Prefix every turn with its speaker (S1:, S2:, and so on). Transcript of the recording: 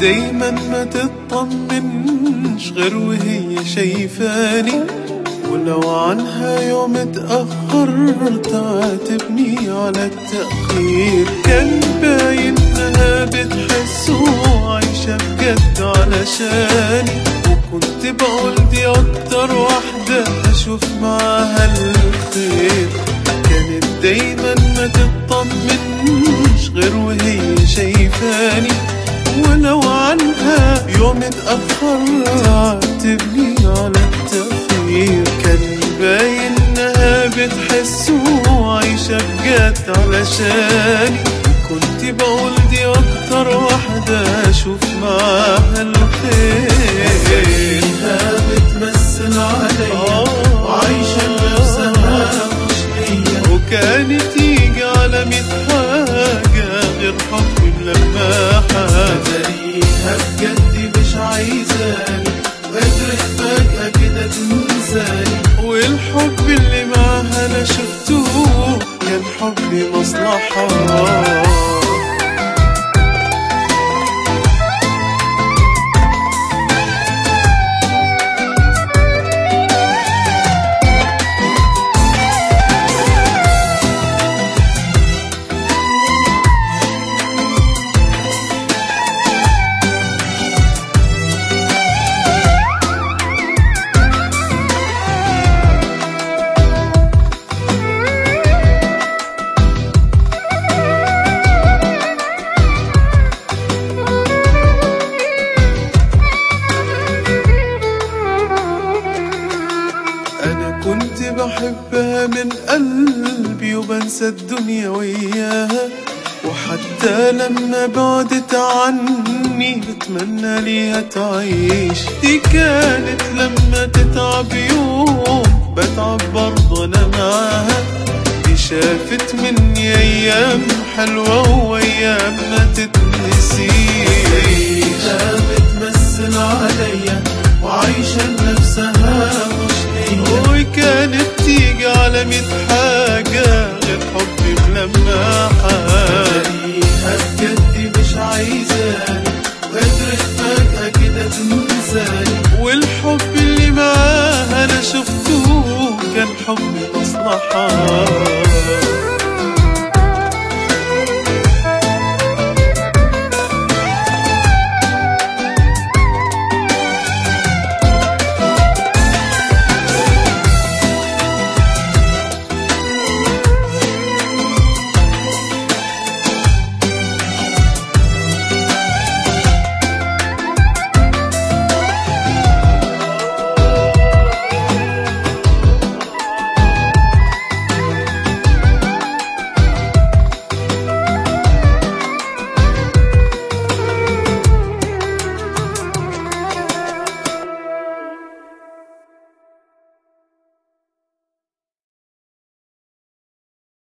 S1: دايما ما تطمنش غير وهي شايفاني ولو عنها يوم اتأخر تعاتبني على التأخير كان باين انها بتحس وعايشة بجد علشاني وكنت بقول دي اكتر واحدة اشوف معاها الخير كانت دايما ما تطمنش غير وهي شايفاني ولو عنها يوم اتأخر تعاتبني على التأخير كان باين انها بتحس وعايشة بجد علشاني كنت بقول دي اكتر واحدة اشوف معاها الخير
S2: بتمثل عليا وعايشة لنفسها مش ليا
S1: وكانت يجي على ميت حاجة غير حبي ملمحة
S2: تاريخها بجد مش عايزاني وقدرت فجأة كده تنساني
S1: والحب اللي معاها انا شفته كان حبي مصلحة انا كنت بحبها من قلبي وبنسى الدنيا وياها وحتى لما بعدت عني بتمنى ليها تعيش دي كانت لما تتعب يوم بتعب برضه انا معاها دي شافت مني ايام حلوة وايام ما تتنسيش
S2: تاريخها بتمثل عليا وعايشة لنفسها مش ليا
S1: وكانت تيجي على ميت حاجة غير حبي ملمحة
S2: تاريخها بجد مش عايزاني وقدرت فجأة كده تنساني
S1: والحب اللي معاها أنا شفته كان حب مصلحة